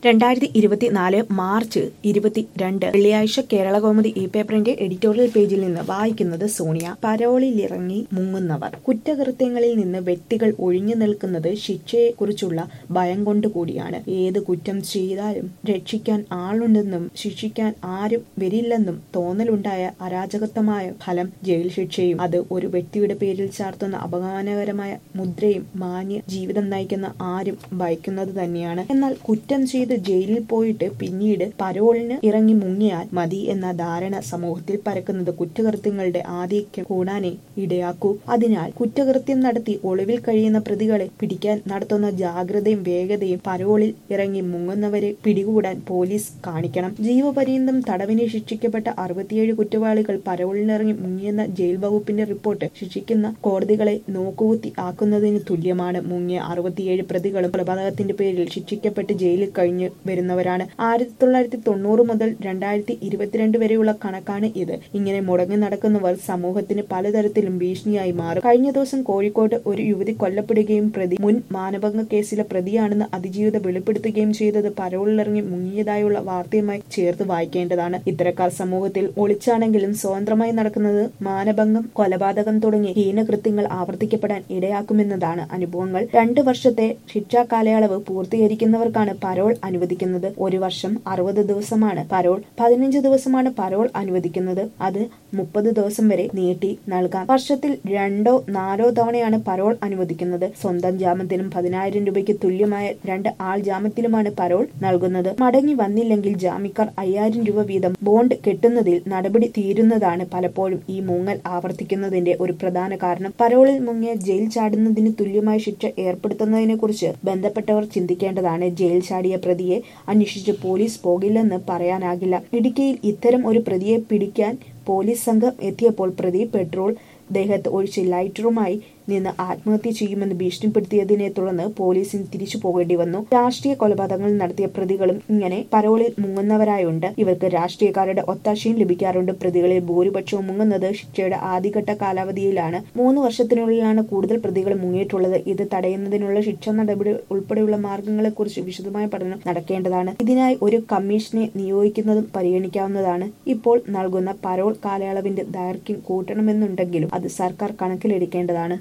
രണ്ടായിരത്തി ഇരുപത്തിനാല് മാർച്ച് ഇരുപത്തിരണ്ട് വെള്ളിയാഴ്ച കേരള കൗമുദി ഈ പേപ്പറിന്റെ എഡിറ്റോറിയൽ പേജിൽ നിന്ന് വായിക്കുന്നത് സോണിയ പരോളിലിറങ്ങി മുങ്ങുന്നവർ കുറ്റകൃത്യങ്ങളിൽ നിന്ന് വ്യക്തികൾ ഒഴിഞ്ഞു നിൽക്കുന്നത് ശിക്ഷയെക്കുറിച്ചുള്ള ഭയം കൊണ്ട് കൂടിയാണ് ഏത് കുറ്റം ചെയ്താലും രക്ഷിക്കാൻ ആളുണ്ടെന്നും ശിക്ഷിക്കാൻ ആരും വരില്ലെന്നും തോന്നലുണ്ടായ അരാജകത്വമായ ഫലം ജയിൽ ശിക്ഷയും അത് ഒരു വ്യക്തിയുടെ പേരിൽ ചാർത്തുന്ന അപമാനകരമായ മുദ്രയും മാന്യ ജീവിതം നയിക്കുന്ന ആരും ഭയക്കുന്നത് തന്നെയാണ് എന്നാൽ കുറ്റം ചെയ്ത് ജയിലിൽ പോയിട്ട് പിന്നീട് പരോളിന് ഇറങ്ങി മുങ്ങിയാൽ മതി എന്ന ധാരണ സമൂഹത്തിൽ പരക്കുന്നത് കുറ്റകൃത്യങ്ങളുടെ ആധിക്യം കൂടാനേ ഇടയാക്കൂ അതിനാൽ കുറ്റകൃത്യം നടത്തി ഒളിവിൽ കഴിയുന്ന പ്രതികളെ പിടിക്കാൻ നടത്തുന്ന ജാഗ്രതയും വേഗതയും പരോളിൽ ഇറങ്ങി മുങ്ങുന്നവരെ പിടികൂടാൻ പോലീസ് കാണിക്കണം ജീവപര്യന്തം തടവിന് ശിക്ഷിക്കപ്പെട്ട അറുപത്തിയേഴ് കുറ്റവാളികൾ പരോളിനിറങ്ങി മുങ്ങിയെന്ന ജയിൽ വകുപ്പിന്റെ റിപ്പോർട്ട് ശിക്ഷിക്കുന്ന കോടതികളെ നോക്കുകുത്തി ആക്കുന്നതിന് തുല്യമാണ് മുങ്ങിയ അറുപത്തിയേഴ് പ്രതികളും കൊലപാതകത്തിന്റെ പേരിൽ ശിക്ഷിക്കപ്പെട്ട് ജയിലിൽ കഴിഞ്ഞു വരുന്നവരാണ് ആയിരത്തി തൊള്ളായിരത്തി തൊണ്ണൂറ് മുതൽ രണ്ടായിരത്തി ഇരുപത്തിരണ്ട് വരെയുള്ള കണക്കാണ് ഇത് ഇങ്ങനെ മുടങ്ങി നടക്കുന്നവർ സമൂഹത്തിന് പലതരത്തിലും ഭീഷണിയായി മാറും കഴിഞ്ഞ ദിവസം കോഴിക്കോട് ഒരു യുവതി കൊല്ലപ്പെടുകയും പ്രതി മുൻ മാനഭംഗ കേസിലെ പ്രതിയാണെന്ന് അതിജീവിത വെളിപ്പെടുത്തുകയും ചെയ്തത് പരോളിലിറങ്ങി മുങ്ങിയതായുള്ള വാർത്തയുമായി ചേർത്ത് വായിക്കേണ്ടതാണ് ഇത്തരക്കാർ സമൂഹത്തിൽ ഒളിച്ചാണെങ്കിലും സ്വതന്ത്രമായി നടക്കുന്നത് മാനഭംഗം കൊലപാതകം തുടങ്ങിയ ഹീനകൃത്യങ്ങൾ ആവർത്തിക്കപ്പെടാൻ ഇടയാക്കുമെന്നതാണ് അനുഭവങ്ങൾ രണ്ട് വർഷത്തെ ശിക്ഷാ കാലയളവ് പൂർത്തീകരിക്കുന്നവർക്കാണ് പരോൾ അനുവദിക്കുന്നത് ഒരു വർഷം അറുപത് ദിവസമാണ് പരോൾ പതിനഞ്ച് ദിവസമാണ് പരോൾ അനുവദിക്കുന്നത് അത് മുപ്പത് ദിവസം വരെ നീട്ടി നൽകാം വർഷത്തിൽ രണ്ടോ നാലോ തവണയാണ് പരോൾ അനുവദിക്കുന്നത് സ്വന്തം ജാമ്യത്തിനും പതിനായിരം രൂപയ്ക്ക് തുല്യമായ രണ്ട് ആൾ ജാമ്യത്തിലുമാണ് പരോൾ നൽകുന്നത് മടങ്ങി വന്നില്ലെങ്കിൽ ജാമ്യക്കാർ അയ്യായിരം രൂപ വീതം ബോണ്ട് കെട്ടുന്നതിൽ നടപടി തീരുന്നതാണ് പലപ്പോഴും ഈ മുങ്ങൽ ആവർത്തിക്കുന്നതിന്റെ ഒരു പ്രധാന കാരണം പരോളിൽ മുങ്ങിയ ജയിൽ ചാടുന്നതിന് തുല്യമായ ശിക്ഷ ഏർപ്പെടുത്തുന്നതിനെ കുറിച്ച് ബന്ധപ്പെട്ടവർ ചിന്തിക്കേണ്ടതാണ് ജയിൽ ചാടിയ പ്രതിയെ അന്വേഷിച്ച് പോലീസ് പോകില്ലെന്ന് പറയാനാകില്ല ഇടുക്കിയിൽ ഇത്തരം ഒരു പ്രതിയെ പിടിക്കാൻ പോലീസ് സംഘം എത്തിയപ്പോൾ പ്രതി പെട്രോൾ ദേഹത്ത് ഒഴിച്ച് ലൈറ്ററുമായി നിന്ന് ആത്മഹത്യ ചെയ്യുമെന്ന് ഭീഷണിപ്പെടുത്തിയതിനെ തുടർന്ന് പോലീസിന് തിരിച്ചു പോകേണ്ടി വന്നു രാഷ്ട്രീയ കൊലപാതകങ്ങൾ നടത്തിയ പ്രതികളും ഇങ്ങനെ പരോളിൽ മുങ്ങുന്നവരായുണ്ട് ഇവർക്ക് രാഷ്ട്രീയക്കാരുടെ ഒത്താശയും ലഭിക്കാറുണ്ട് പ്രതികളിൽ ഭൂരിപക്ഷവും മുങ്ങുന്നത് ശിക്ഷയുടെ ആദ്യഘട്ട കാലാവധിയിലാണ് മൂന്ന് വർഷത്തിനുള്ളിലാണ് കൂടുതൽ പ്രതികൾ മുങ്ങിയിട്ടുള്ളത് ഇത് തടയുന്നതിനുള്ള ശിക്ഷാ നടപടി ഉൾപ്പെടെയുള്ള മാർഗങ്ങളെക്കുറിച്ച് വിശദമായ പഠനം നടക്കേണ്ടതാണ് ഇതിനായി ഒരു കമ്മീഷനെ നിയോഗിക്കുന്നതും പരിഗണിക്കാവുന്നതാണ് ഇപ്പോൾ നൽകുന്ന പരോൾ കാലയളവിന്റെ ദൈർഘ്യം കൂട്ടണമെന്നുണ്ടെങ്കിലും അത് സർക്കാർ കണക്കിലെടുക്കേണ്ടതാണ്